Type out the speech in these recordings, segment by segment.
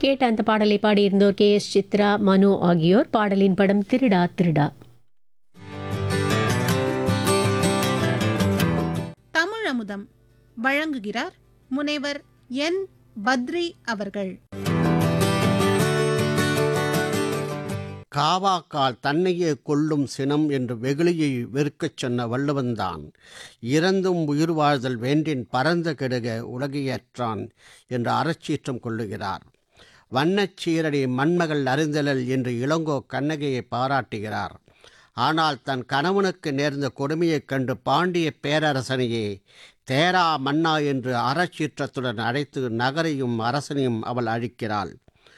கேட்ட அந்த பாடலை பாடியிருந்தோர் கே எஸ் சித்ரா மனு ஆகியோர் பாடலின் படம் திருடா திருடா தமிழ் அமுதம் வழங்குகிறார் முனைவர் என் பத்ரி அவர்கள் காவாக்கால் தன்னையே கொல்லும் சினம் என்று வெகுளியை வெறுக்கச் சொன்ன வள்ளுவன்தான் இறந்தும் உயிர் வாழ்தல் வேண்டின் பரந்த கெடுக உலகையற்றான் என்று அறச்சீற்றம் கொள்ளுகிறார் வண்ணச் சீரடி மண்மகள் அறிந்தலல் என்று இளங்கோ கண்ணகையை பாராட்டுகிறார் ஆனால் தன் கணவனுக்கு நேர்ந்த கொடுமையைக் கண்டு பாண்டிய பேரரசனையே தேரா மன்னா என்று அறச்சீற்றத்துடன் அழைத்து நகரையும் அரசனையும் அவள் அழிக்கிறாள்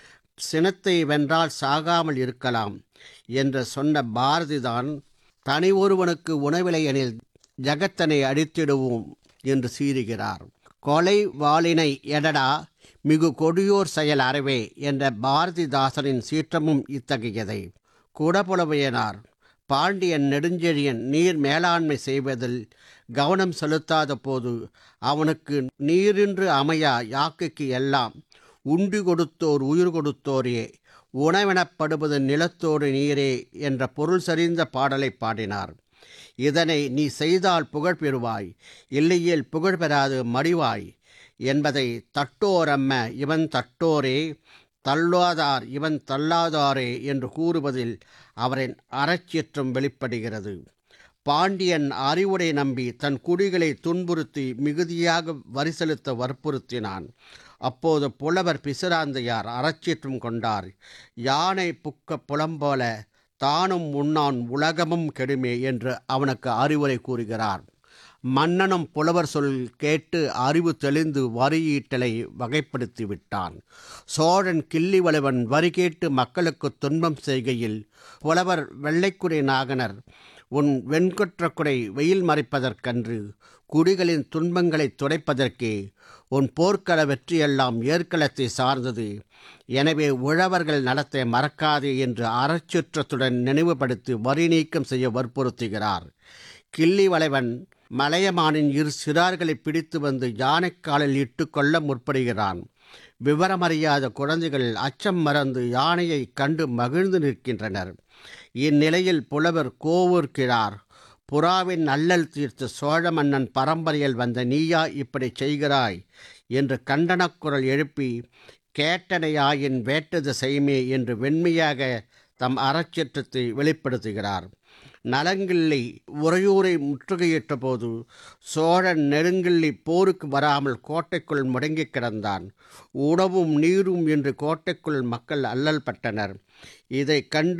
சினத்தை வென்றால் சாகாமல் இருக்கலாம் என்று சொன்ன பாரதிதான் தனி ஒருவனுக்கு உணவிலையெனில் ஜகத்தனை அடித்திடுவோம் என்று சீறுகிறார் கொலை வாளினை எடடா மிகு கொடியோர் செயல் அறவே என்ற பாரதிதாசனின் சீற்றமும் இத்தகையதை குடபுலவையனார் பாண்டியன் நெடுஞ்செழியன் நீர் மேலாண்மை செய்வதில் கவனம் செலுத்தாத போது அவனுக்கு நீரின்று அமையா யாக்கைக்கு எல்லாம் உண்டு கொடுத்தோர் உயிர் கொடுத்தோரே உணவெனப்படுவது நிலத்தோடு நீரே என்ற பொருள் சரிந்த பாடலை பாடினார் இதனை நீ செய்தால் புகழ் பெறுவாய் இல்லையேல் புகழ் பெறாது மடிவாய் என்பதை தட்டோரம்ம இவன் தட்டோரே தள்ளாதார் இவன் தள்ளாதாரே என்று கூறுவதில் அவரின் அறச்சீற்றம் வெளிப்படுகிறது பாண்டியன் அறிவுரை நம்பி தன் குடிகளை துன்புறுத்தி மிகுதியாக வரி செலுத்த வற்புறுத்தினான் அப்போது புலவர் பிசிராந்தையார் அறச்சீற்றம் கொண்டார் யானை புக்க புலம்போல தானும் உண்ணான் உலகமும் கெடுமே என்று அவனுக்கு அறிவுரை கூறுகிறார் மன்னனும் புலவர் சொல் கேட்டு அறிவு தெளிந்து வரியீட்டலை வகைப்படுத்தி விட்டான் சோழன் கிள்ளி வலுவன் வரி கேட்டு மக்களுக்கு துன்பம் செய்கையில் புலவர் வெள்ளைக்குடை நாகனர் உன் வெண்கொற்ற குடை வெயில் மறைப்பதற்கன்று குடிகளின் துன்பங்களை துடைப்பதற்கே உன் போர்க்கள வெற்றியெல்லாம் ஏற்களத்தை சார்ந்தது எனவே உழவர்கள் நலத்தை மறக்காதே என்று அறச்சுற்றத்துடன் நினைவுபடுத்தி வரி நீக்கம் செய்ய வற்புறுத்துகிறார் கிள்ளி வளைவன் மலையமானின் இரு சிறார்களை பிடித்து வந்து யானைக்காலில் இட்டு கொள்ள முற்படுகிறான் விவரமறியாத குழந்தைகள் அச்சம் மறந்து யானையை கண்டு மகிழ்ந்து நிற்கின்றனர் இந்நிலையில் புலவர் கோவூர்கிறார் புறாவின் அல்லல் தீர்த்த சோழ மன்னன் பரம்பரையில் வந்த நீயா இப்படி செய்கிறாய் என்று கண்டனக் குரல் எழுப்பி கேட்டனையாயின் வேட்டது செய்மே என்று வெண்மையாக தம் அறச்சீற்றத்தை வெளிப்படுத்துகிறார் நலங்கிள்ளி உறையூரை முற்றுகையிட்ட போது சோழன் நெடுங்கிள்ளி போருக்கு வராமல் கோட்டைக்குள் முடங்கி கிடந்தான் உணவும் நீரும் என்று கோட்டைக்குள் மக்கள் அல்லல் பட்டனர் இதை கண்டு